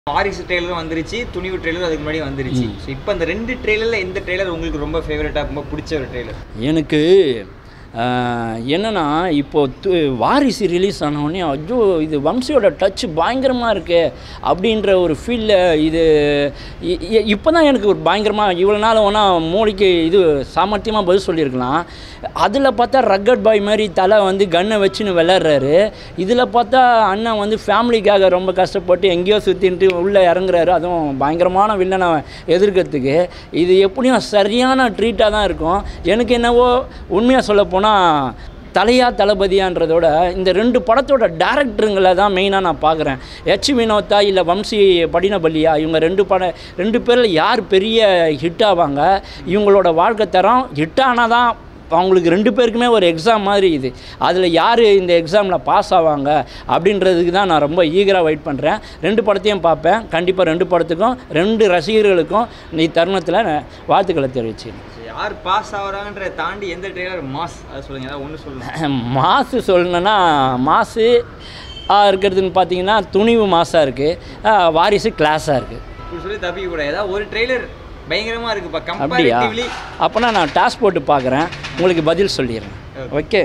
வாரிசு ட்ரெய்லரும் வந்துருச்சு துணிவு ட்ரெய்லர் அதுக்கு முன்னாடி வந்துருச்சு ஸோ இப்போ அந்த ரெண்டு ட்ரெய்லரில் எந்த ட்ரெய்லர் உங்களுக்கு ரொம்ப ஃபேவரட்டாக ரொம்ப பிடிச்ச ஒரு ட்ரெய்லர் எனக்கு ஆஹ், என்னன்னா இப்போ து- வாரிசு ரிலீஸ் ஆனவுடனே ஐயோ இது வம்சியோட டச் பயங்கரமாக இருக்கு அப்படின்ற ஒரு ஃபீலில் இது இப்போ தான் எனக்கு ஒரு பயங்கரமாக இவ்வளோ நாள் வேணா மோடிக்கு இது சாமர்த்தியமாக பதில் சொல்லியிருக்கலாம் அதில் பார்த்தா ரக்கட் பாய் மாதிரி தலை வந்து கன்னை வச்சுன்னு விளாட்றாரு இதில் பார்த்தா அண்ணன் வந்து ஃபேமிலிக்காக ரொம்ப கஷ்டப்பட்டு எங்கேயோ சுற்றின்ட்டு உள்ளே இறங்குறாரு அதுவும் பயங்கரமான வில்லனை எதிர்க்கிறதுக்கு இது எப்படியும் சரியான ட்ரீட்டாக தான் இருக்கும் எனக்கு என்னவோ உண்மையாக சொல்ல போனால் தலையா தளபதியான்றதோட இந்த ரெண்டு படத்தோட டேரக்டருங்களை தான் மெயினாக நான் பார்க்குறேன் எச் வினோத்தா இல்லை வம்சி படினபல்லியா இவங்க ரெண்டு பட ரெண்டு பேரில் யார் பெரிய ஹிட் ஆவாங்க இவங்களோட வாழ்க்கை தரம் ஹிட் ஆனால் தான் அவங்களுக்கு ரெண்டு பேருக்குமே ஒரு எக்ஸாம் மாதிரி இது அதில் யார் இந்த எக்ஸாமில் பாஸ் ஆவாங்க அப்படின்றதுக்கு தான் நான் ரொம்ப ஈகராக வெயிட் பண்ணுறேன் ரெண்டு படத்தையும் பார்ப்பேன் கண்டிப்பாக ரெண்டு படத்துக்கும் ரெண்டு ரசிகர்களுக்கும் நீ தருணத்தில் நான் வாழ்த்துக்களை தெரிவிச்சுக்கிறேன் யார் பாஸ் ஆகுறாங்கன்றதை தாண்டி எந்த ட்ரெய்லர் மாஸ் அதை சொல்லுங்க ஏதாவது ஒன்று சொல்லுங்க மாசு சொல்லணுன்னா மாசு ஆ, இருக்கிறதுன்னு பார்த்தீங்கன்னா துணிவு மாசாக இருக்குது வாரிசு கிளாஸாக இருக்குது இப்படி சொல்லி தப்பிக்க கூட ஏதாவது ஒரு ட்ரெய்லர் பயங்கரமாக இருக்குப்பா அப்படியா கம்பேரிட்டிவ்லி அப்போனா நான் டாஸ் போட்டு பார்க்குறேன் உங்களுக்கு பதில் சொல்லிடுறேன் ஓகே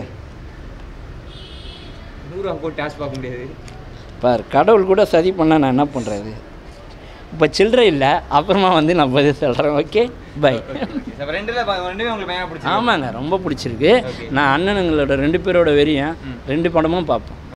நூறுரூவா போட்டு டாஸ் பார்க்க முடியாது பார் கடவுள் கூட சதி பண்ண நான் என்ன பண்ணுறது இப்போ சில்லறை இல்லை அப்புறமா வந்து நான் பதில் சொல்கிறேன் ஓகே பை அப்போ ரெண்டுல ப- ரெண்டுமே உங்களுக்கு பயங்கர பிடிச்சி ஆமாங்க ரொம்ப பிடிச்சிருக்கு Okay. நான் அண்ணனுங்களோட ரெண்டு பேரோட வெறியன் ரெண்டு படமும் பார்ப்பேன்